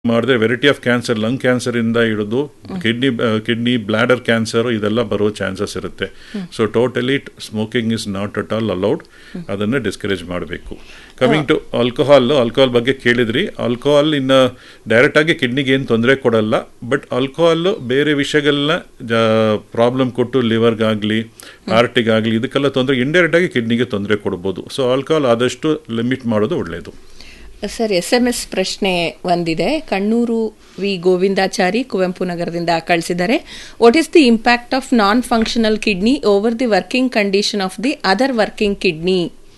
ಮಾಡಿದ್ರೆ variety of cancer lung cancer ಇಂದ ಹಿಡಿದು ಕಿಡ್ನಿ ಕಿಡ್ನಿ ಬ್ಲಾಡರ್ ಕ್ಯಾನ್ಸರ್ ಇದೆಲ್ಲ ಬರೋ ಚಾನ್ಸಸ್ ಇರುತ್ತೆ so totally smoking is not at all allowed ಅದನ್ನು ಡಿಸ್ಕರೇಜ್ ಮಾಡಬೇಕು ಕಮಿಂಗ್ ಟು ಆಲ್ಕೋಹಾಲ್ ಆಲ್ಕೋಹಾಲ್ ಬಗ್ಗೆ ಕೇಳಿದ್ರಿ ಆಲ್ಕೋಹಾಲ್ ಇನ್ನು ಡೈರೆಕ್ಟ್ ಆಗಿ ಕಿಡ್ನಿಗೆ ಏನು ತೊಂದರೆ ಕೊಡಲ್ಲ ಬಟ್ ಆಲ್ಕೋಹಾಲ್ ಬೇರೆ ವಿಷಯಗಳನ್ನ ಪ್ರಾಬ್ಲಮ್ ಕೊಟ್ಟು ಲಿವರ್ಗಾಗಲಿ ಹಾರ್ಟಿಗಾಗಲಿ ಇದಕ್ಕೆಲ್ಲ ತೊಂದರೆ ಇಂಡೈರೆಕ್ಟ್ ಆಗಿ ಕಿಡ್ನಿಗೆ ತೊಂದರೆ ಕೊಡ್ಬೋದು ಸೊ ಆಲ್ಕೋಹಾಲ್ ಆದಷ್ಟು ಲಿಮಿಟ್ ಮಾಡೋದು ಒಳ್ಳೆಯದು ಸರ್ ಎಸ್ ಎಂ ಎಸ್ ಪ್ರಶ್ನೆ ಒಂದಿದೆ ಕಣ್ಣೂರು ವಿ ಗೋವಿಂದಾಚಾರಿ ಕುವೆಂಪು ನಗರದಿಂದ ಕಳಿಸಿದ್ದಾರೆ what is the impact of non functional kidney over the working condition of the other working kidney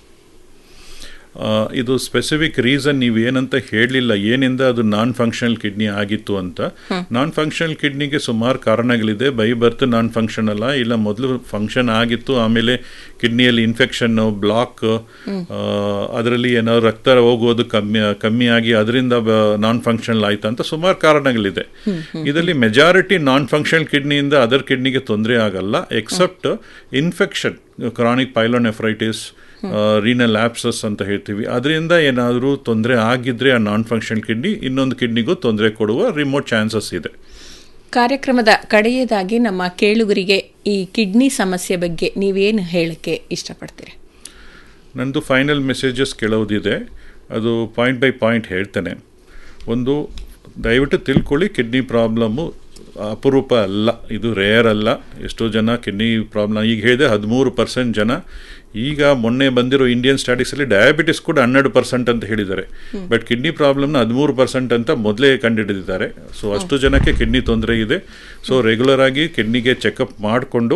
ಇದು ಸ್ಪೆಸಿಫಿಕ್ ರೀಸನ್ ನೀವು ಏನಂತ ಹೇಳಲಿಲ್ಲ ಏನಿಂದ ಅದು ನಾನ್ ಫಂಕ್ಷನಲ್ ಕಿಡ್ನಿ ಆಗಿತ್ತು ಅಂತ ನಾನ್ ಫಂಕ್ಷನಲ್ ಕಿಡ್ನಿಗೆ ಸುಮಾರು ಕಾರಣಗಳಿದೆ ಬೈ ಬರ್ತ್ ನಾನ್ ಫಂಕ್ಷನ್ ಅಲ್ಲ ಇಲ್ಲ ಮೊದಲು ಫಂಕ್ಷನ್ ಆಗಿತ್ತು ಆಮೇಲೆ ಕಿಡ್ನಿಯಲ್ಲಿ ಇನ್ಫೆಕ್ಷನ್ ಬ್ಲಾಕ್ ಅದರಲ್ಲಿ ಏನೋ ರಕ್ತ ಹೋಗೋದು ಕಮ್ಮಿ ಕಮ್ಮಿ ಆಗಿ ಅದರಿಂದ ನಾನ್ ಫಂಕ್ಷನಲ್ ಆಯ್ತು ಅಂತ ಸುಮಾರು ಕಾರಣಗಳಿದೆ ಇದರಲ್ಲಿ ಮೆಜಾರಿಟಿ ನಾನ್ ಫಂಕ್ಷನಲ್ ಕಿಡ್ನಿಯಿಂದ ಅದರ್ ಕಿಡ್ನಿಗೆ ತೊಂದರೆ ಆಗಲ್ಲ except infection chronic pyelonephritis renal abscess ಅಂತ ಹೇಳ್ತೀವಿ ಅದರಿಂದ ಏನಾದರೂ ತೊಂದರೆ ಆಗಿದ್ರೆ ಆ ನಾನ್ ಫಂಕ್ಷನಲ್ ಕಿಡ್ನಿ ಇನ್ನೊಂದು ಕಿಡ್ನಿಗೂ ತೊಂದರೆ ಕೊಡುವ ರಿಮೋಟ್ ಚಾನ್ಸಸ್ ಇದೆ ಕಾರ್ಯಕ್ರಮದ ಕಡೆಯದಾಗಿ ನಮ್ಮ ಕೇಳುಗರಿಗೆ ಈ ಕಿಡ್ನಿ ಸಮಸ್ಯೆ ಬಗ್ಗೆ ನೀವೇನು ಹೇಳಕ್ಕೆ ಇಷ್ಟಪಡ್ತೀರಿ ನಂದು ಫೈನಲ್ ಮೆಸೇಜಸ್ ಕೇಳೋದಿದೆ ಅದು ಪಾಯಿಂಟ್ ಬೈ ಪಾಯಿಂಟ್ ಹೇಳ್ತೇನೆ ಒಂದು ದಯವಿಟ್ಟು ತಿಳ್ಕೊಳ್ಳಿ ಕಿಡ್ನಿ ಪ್ರಾಬ್ಲಮ್ಮು ಅಪರೂಪ ಅಲ್ಲ ಇದು ರೇರ್ ಅಲ್ಲ ಎಷ್ಟೋ ಜನ ಕಿಡ್ನಿ ಪ್ರಾಬ್ಲಮ್ ಈಗ ಹೇಳಿದೆ ಹದಿಮೂರು ಪರ್ಸೆಂಟ್ ಜನ ಈಗ ಮೊನ್ನೆ ಬಂದಿರೋ ಇಂಡಿಯನ್ ಸ್ಟ್ಯಾಟಿಕ್ಸಲ್ಲಿ ಡಯಾಬಿಟಿಸ್ ಕೂಡ ಹನ್ನೆರಡು ಪರ್ಸೆಂಟ್ ಅಂತ ಹೇಳಿದ್ದಾರೆ ಬಟ್ ಕಿಡ್ನಿ ಪ್ರಾಬ್ಲಮ್ನ ಹದಿಮೂರು ಪರ್ಸೆಂಟ್ ಅಂತ ಮೊದಲೇ ಕಂಡುಹಿಡಿದಿದ್ದಾರೆ ಸೊ ಅಷ್ಟು ಜನಕ್ಕೆ ಕಿಡ್ನಿ ತೊಂದರೆ ಇದೆ ಸೊ ರೆಗ್ಯುಲರ್ ಆಗಿ ಕಿಡ್ನಿಗೆ ಚೆಕಪ್ ಮಾಡಿಕೊಂಡು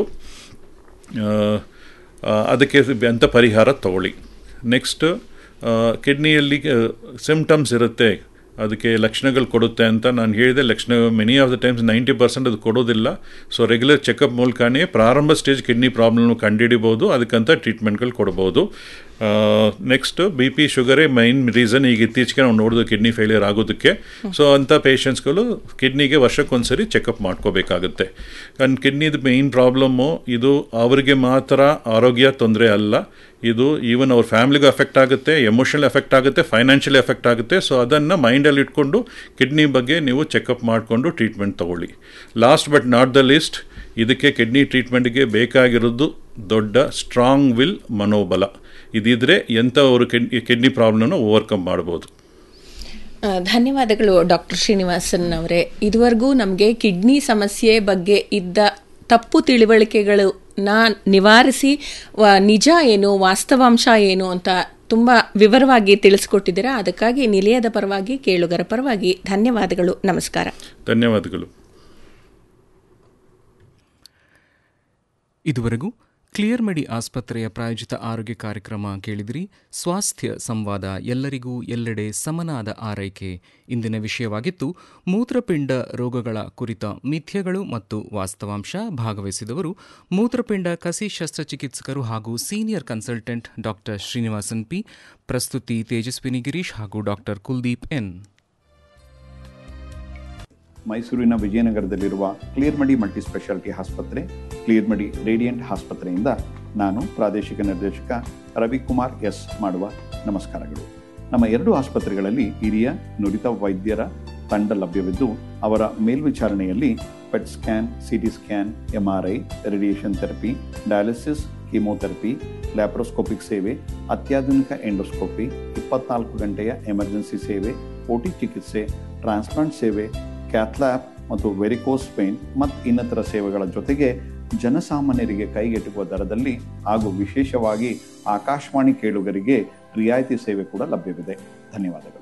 ಅದಕ್ಕೆ ಅಂತ ಪರಿಹಾರ ತಗೊಳ್ಳಿ ನೆಕ್ಸ್ಟ್ ಕಿಡ್ನಿಯಲ್ಲಿ ಸಿಮ್ಟಮ್ಸ್ ಇರುತ್ತೆ ಅದಕ್ಕೆ ಲಕ್ಷಣಗಳು ಕೊಡುತ್ತೆ ಅಂತ ನಾನು ಹೇಳಿದೆ ಲಕ್ಷಣ many of the times ninety percent ಅದು ಕೊಡೋದಿಲ್ಲ ಸೊ ರೆಗ್ಯುಲರ್ ಚೆಕಪ್ ಮೂಲಕನೇ ಪ್ರಾರಂಭ ಸ್ಟೇಜ್ ಕಿಡ್ನಿ ಪ್ರಾಬ್ಲಮ್ ಕಂಡುಹಿಡಿಬೋದು ಅದಕ್ಕಂತ ಟ್ರೀಟ್ಮೆಂಟ್ಗಳು ಕೊಡ್ಬೋದು ನೆಕ್ಸ್ಟ್ ಬಿ ಪಿ ಶುಗರೇ ಮೈನ್ ರೀಸನ್ ಈಗ ಇತ್ತೀಚೆಗೆ ನಾವು ನೋಡೋದು ಕಿಡ್ನಿ ಫೇಲಿಯರ್ ಆಗೋದಕ್ಕೆ ಸೊ ಅಂಥ ಪೇಷಂಟ್ಸ್ಗಳು ಕಿಡ್ನಿಗೆ ವರ್ಷಕ್ಕೊಂದ್ಸರಿ ಚೆಕಪ್ ಮಾಡ್ಕೋಬೇಕಾಗುತ್ತೆ ಆ್ಯಂಡ್ ಕಿಡ್ನಿದು ಮೇಯ್ನ್ ಪ್ರಾಬ್ಲಮ್ಮು ಇದು ಅವರಿಗೆ ಮಾತ್ರ ಆರೋಗ್ಯ ತೊಂದರೆ ಅಲ್ಲ ಇದು ಈವನ್ ಅವ್ರ ಫ್ಯಾಮಿಲಿಗೂ ಎಫೆಕ್ಟ್ ಆಗುತ್ತೆ ಎಮೋಷನಲ್ ಎಫೆಕ್ಟ್ ಆಗುತ್ತೆ ಫೈನಾನ್ಷಿಯಲ್ ಎಫೆಕ್ಟ್ ಆಗುತ್ತೆ ಸೊ ಅದನ್ನು ಮೈಂಡಲ್ಲಿ ಇಟ್ಕೊಂಡು ಕಿಡ್ನಿ ಬಗ್ಗೆ ನೀವು ಚೆಕಪ್ ಮಾಡಿಕೊಂಡು ಟ್ರೀಟ್ಮೆಂಟ್ ತಗೊಳ್ಳಿ last but not the least ಇದಕ್ಕೆ ಕಿಡ್ನಿ ಟ್ರೀಟ್ಮೆಂಟ್ಗೆ ಬೇಕಾಗಿರೋದು ದೊಡ್ಡ ಸ್ಟ್ರಾಂಗ್ ವಿಲ್ ಮನೋಬಲ ಇದಿದ್ರೆ ಎಂಥವರು ಕಿಡ್ನಿ ಕಿಡ್ನಿ ಪ್ರಾಬ್ಲಮ್ನ ಓವರ್ಕಮ್ ಮಾಡ್ಬೋದು ಧನ್ಯವಾದಗಳು ಡಾಕ್ಟರ್ ಶ್ರೀನಿವಾಸನ್ ಅವರೇ ಇದುವರೆಗೂ ನಮಗೆ ಕಿಡ್ನಿ ಸಮಸ್ಯೆ ಬಗ್ಗೆ ಇದ್ದ ತಪ್ಪು ತಿಳುವಳಿಕೆಗಳು ನಾ ನಿವಾರಿಸಿ ನಿಜ ಏನು ವಾಸ್ತವಾಂಶ ಏನು ಅಂತ ತುಂಬ ವಿವರವಾಗಿ ತಿಳಿಸ್ಕೊಟ್ಟಿದ್ದೀರಾ ಅದಕ್ಕಾಗಿ ನಿಲಯದ ಪರವಾಗಿ ಕೇಳುಗರ ಪರವಾಗಿ ಧನ್ಯವಾದಗಳು ನಮಸ್ಕಾರ ಧನ್ಯವಾದಗಳು ಇದುವರೆಗೂ ಕ್ಲಿಯರ್ ಮೆಡಿ ಆಸ್ಪತ್ರೆಯ ಪ್ರಾಯೋಜಿತ ಆರೋಗ್ಯ ಕಾರ್ಯಕ್ರಮ ಕೇಳಿದಿರಿ ಸ್ವಾಸ್ಥ್ಯ ಸಂವಾದ ಎಲ್ಲರಿಗೂ ಎಲ್ಲೆಡೆ ಸಮನಾದ ಆರೈಕೆ ಇಂದಿನ ವಿಷಯವಾಗಿತ್ತು ಮೂತ್ರಪಿಂಡ ರೋಗಗಳ ಕುರಿತ ಮಿಥ್ಯಗಳು ಮತ್ತು ವಾಸ್ತವಾಂಶ ಭಾಗವಹಿಸಿದವರು ಮೂತ್ರಪಿಂಡ ಕಸಿ ಶಸ್ತ್ರಚಿಕಿತ್ಸಕರು ಹಾಗೂ senior consultant doctor Srinivasan P ಪ್ರಸ್ತುತಿ ತೇಜಸ್ವಿನಿ ಗಿರೀಶ್ ಹಾಗೂ ಡಾಕ್ಟರ್ ಕುಲ್ದೀಪ್ ಎನ್ ಮೈಸೂರಿನ ವಿಜಯನಗರದಲ್ಲಿರುವ ಕ್ಲಿಯರ್ಮಡಿ ಮಲ್ಟಿ ಸ್ಪೆಷಾಲಿಟಿ ಆಸ್ಪತ್ರೆ ಕ್ಲಿಯರ್ಮಡಿ ರೇಡಿಯಂಟ್ ಆಸ್ಪತ್ರೆಯಿಂದ ನಾನು ಪ್ರಾದೇಶಿಕ ನಿರ್ದೇಶಕ ರವಿಕುಮಾರ್ ಎಸ್ ಮಾಡುವ ನಮಸ್ಕಾರಗಳು ನಮ್ಮ ಎರಡು ಆಸ್ಪತ್ರೆಗಳಲ್ಲಿ ಹಿರಿಯ ನುರಿತ ವೈದ್ಯರ ತಂಡ ಲಭ್ಯವಿದ್ದು ಅವರ ಮೇಲ್ವಿಚಾರಣೆಯಲ್ಲಿ PET scan CT scan MRI radiation therapy dialysis chemotherapy laparoscopic ಸೇವೆ ಅತ್ಯಾಧುನಿಕ ಎಂಡೋಸ್ಕೋಪಿ ಇಪ್ಪತ್ನಾಲ್ಕು ಗಂಟೆಯ ಎಮರ್ಜೆನ್ಸಿ ಸೇವೆ ಓಟಿ ಚಿಕಿತ್ಸೆ ಟ್ರಾನ್ಸ್ಪ್ಲಾಂಟ್ ಸೇವೆ ಕ್ಯಾಥ್ಲ್ಯಾಪ್ ಮತ್ತು ವೆರಿಕೋಸ್ ಪೇನ್ ಮತ್ತು ಇನ್ನಿತರ ಸೇವೆಗಳ ಜೊತೆಗೆ ಜನಸಾಮಾನ್ಯರಿಗೆ ಕೈಗೆಟುಕುವ ದರದಲ್ಲಿ ಹಾಗೂ ವಿಶೇಷವಾಗಿ ಆಕಾಶವಾಣಿ ಕೇಳುಗರಿಗೆ ರಿಯಾಯಿತಿ ಸೇವೆ ಕೂಡ ಲಭ್ಯವಿದೆ ಧನ್ಯವಾದಗಳು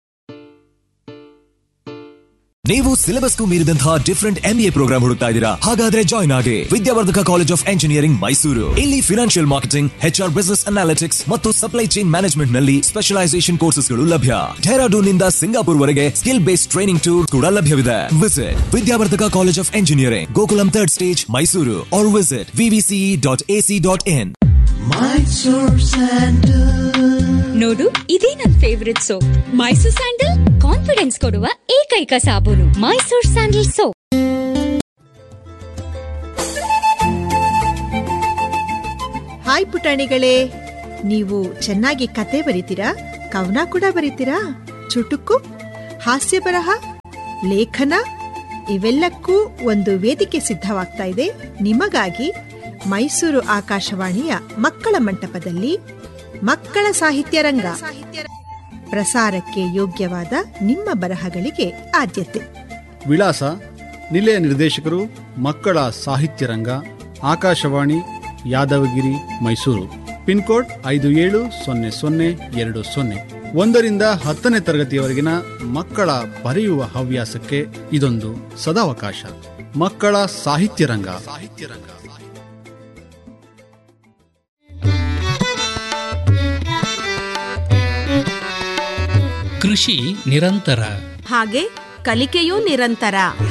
ನೀವು ಸಿಲೆಬಸ್ಗೂ ಮೀರಿದಂತಹ ಡಿಫರೆಂಟ್ ಎಂಬಿಎ ಪ್ರೋಗ್ರಾಮ್ ಹುಡುಕ್ತಾ ಇದ್ದೀರಾ ಹಾಗಾದ್ರೆ ಜಾಯ್ನ್ ಆಗಿ Vidyavardhaka college of engineering Mysuru ಇಲ್ಲಿ financial marketing HR business analytics ಮತ್ತು ಸಪ್ಲೈ ಚೈನ್ ಮ್ಯಾನೇಜ್ಮೆಂಟ್ ನಲ್ಲಿ ಸ್ಪೆಷಲೈಸೇಷನ್ ಕೋರ್ಸಸ್ಗಳು ಲಭ್ಯ ಡೆಹರಾಡೂನ್ ನಿಂದ ಸಿಂಗಾಪುರ್ ವರೆಗೆ ಸ್ಕಿಲ್ ಬೇಸ್ಡ್ ಟ್ರೈನಿಂಗ್ ಟೂರ್ ಕೂಡ ಲಭ್ಯವಿದೆ visit Vidyavardhaka college of engineering Gokulam third stage Mysuru or visit VVCE dot AC dot in ನೋಡು ಇದೇ ನನ್ favourite soap Mysore sandal confidence ಕೊಡುವ ಏಕೈಕ ಸಾಬೂನು ಮೈಸೂರ್ ಸ್ಯಾಂಡಲ್ ಸೋಪ್ ಹಾಯ್ ಪುಟಾಣಿಗಳೇ ನೀವು ಚೆನ್ನಾಗಿ ಕತೆ ಬರೀತೀರಾ ಕವನ ಕೂಡ ಬರೀತೀರಾ ಚುಟುಕು ಹಾಸ್ಯ ಬರಹ ಲೇಖನ ಇವೆಲ್ಲಕ್ಕೂ ಒಂದು ವೇದಿಕೆ ಸಿದ್ಧವಾಗ್ತಾ ಇದೆ ನಿಮಗಾಗಿ ಮೈಸೂರು ಆಕಾಶವಾಣಿಯ ಮಕ್ಕಳ ಮಂಟಪದಲ್ಲಿ ಮಕ್ಕಳ ಸಾಹಿತ್ಯ ರಂಗ ಪ್ರಸಾರಕ್ಕೆ ಯೋಗ್ಯವಾದ ನಿಮ್ಮ ಬರಹಗಳಿಗೆ ಆದ್ಯತೆ ವಿಳಾಸ ನಿಲಯ ನಿರ್ದೇಶಕರು ಮಕ್ಕಳ ಸಾಹಿತ್ಯ ರಂಗ ಆಕಾಶವಾಣಿ ಯಾದವಗಿರಿ ಮೈಸೂರು ಪಿನ್ಕೋಡ್ ಐದು ಏಳು ಸೊನ್ನೆ ಸೊನ್ನೆ ಎರಡು ಸೊನ್ನೆ ಒಂದರಿಂದ ಹತ್ತನೇ ತರಗತಿಯವರೆಗಿನ ಮಕ್ಕಳ ಬರೆಯುವ ಹವ್ಯಾಸಕ್ಕೆ ಇದೊಂದು ಸದಾವಕಾಶ ಮಕ್ಕಳ ಸಾಹಿತ್ಯ ರಂಗ ಸಾಹಿತ್ಯ ರಂಗ ಕೃಷಿ ನಿರಂತರ ಹಾಗೆ ಕಲಿಕೆಯೂ ನಿರಂತರ